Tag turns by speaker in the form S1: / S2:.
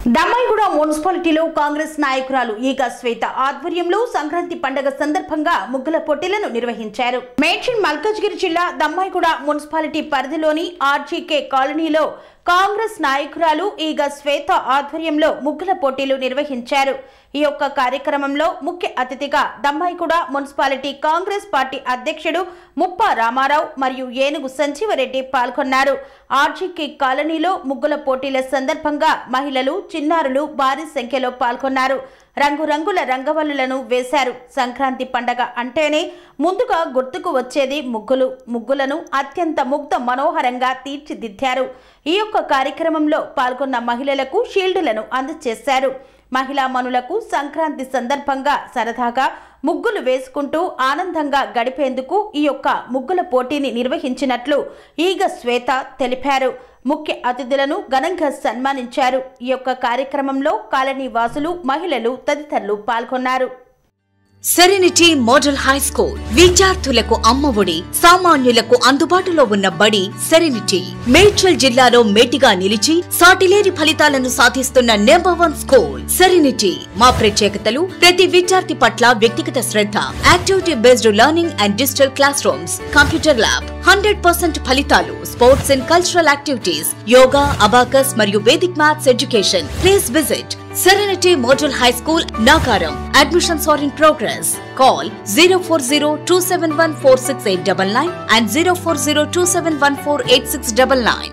S1: దమ్మాయిగూడ మున్సిపాలిటీలో కాంగ్రెస్ నాయకురాలు ఈగ శ్వేత ఆధ్వర్యంలో సంక్రాంతి పండుగ సందర్భంగా ముగ్గుల పోటీలను నిర్వహించారు మేడ్చల్ మల్కాజ్గిరి జిల్లా దమ్మాయిగూడ మున్సిపాలిటీ పరిధిలోని ఆర్జీకే కాలనీలో కాంగ్రెస్ నాయకురాలు ఈగ శ్వేత ఆధ్వర్యంలో ముగ్గుల పోటీలు నిర్వహించారు ఈ యొక్క కార్యక్రమంలో ముఖ్య అతిథిగా దమ్మాయిగూడ మున్సిపాలిటీ కాంగ్రెస్ పార్టీ అధ్యక్షుడు ముప్ప రామారావు మరియు ఏనుగు సంజీవరెడ్డి పాల్గొన్నారు ఆర్జీకే కాలనీలో ముగ్గుల పోటీల సందర్భంగా మహిళలు చిన్నారులు భారీ సంఖ్యలో పాల్గొన్నారు రంగురంగుల రంగవల్లులను వేశారు సంక్రాంతి పండగ అంటేనే ముందుగా గుర్తుకు వచ్చేది ముగ్గులు ముగ్గులను అత్యంత ముగ్ధ మనోహరంగా తీర్చిదిద్దారు ఈ యొక్క కార్యక్రమంలో పాల్గొన్న మహిళలకు షీల్డులను అందజేశారు మహిళా మనులకు సంక్రాంతి సందర్భంగా సరదాగా ముగ్గులు వేసుకుంటూ ఆనందంగా గడిపేందుకు ఈ యొక్క ముగ్గుల పోటీని నిర్వహించినట్లు ఈగ శ్వేత తెలిపారు ముఖ్య అతిథులను ఘనంగా సన్మానించారు ఈ యొక్క కార్యక్రమంలో కాలనీ వాసులు మహిళలు తదితరులు పాల్గొన్నారు
S2: సెరెనిటీ మోడల్ హై స్కూల్ విద్యార్థులకు అమ్మఒడి సామాన్యులకు అందుబాటులో ఉన్న బడి సెరెనిటీ మేడ్చల్ జిల్లాలో మేటిగా నిలిచి సాటిలేని ఫలితాలను సాధిస్తున్న నెంబర్ వన్ స్కూల్ సెరెనిటీ మా ప్రత్యేకతలు ప్రతి విద్యార్థి పట్ల వ్యక్తిగత శ్రద్ధ activity based learning and digital classrooms computer lab hundred percent ఫలితాలు sports and cultural activities yoga abacus మరియు Vedic maths education please visit Serenity Model High School, Nagaram. Admissions are in progress. Call 040 and 040 271 8699.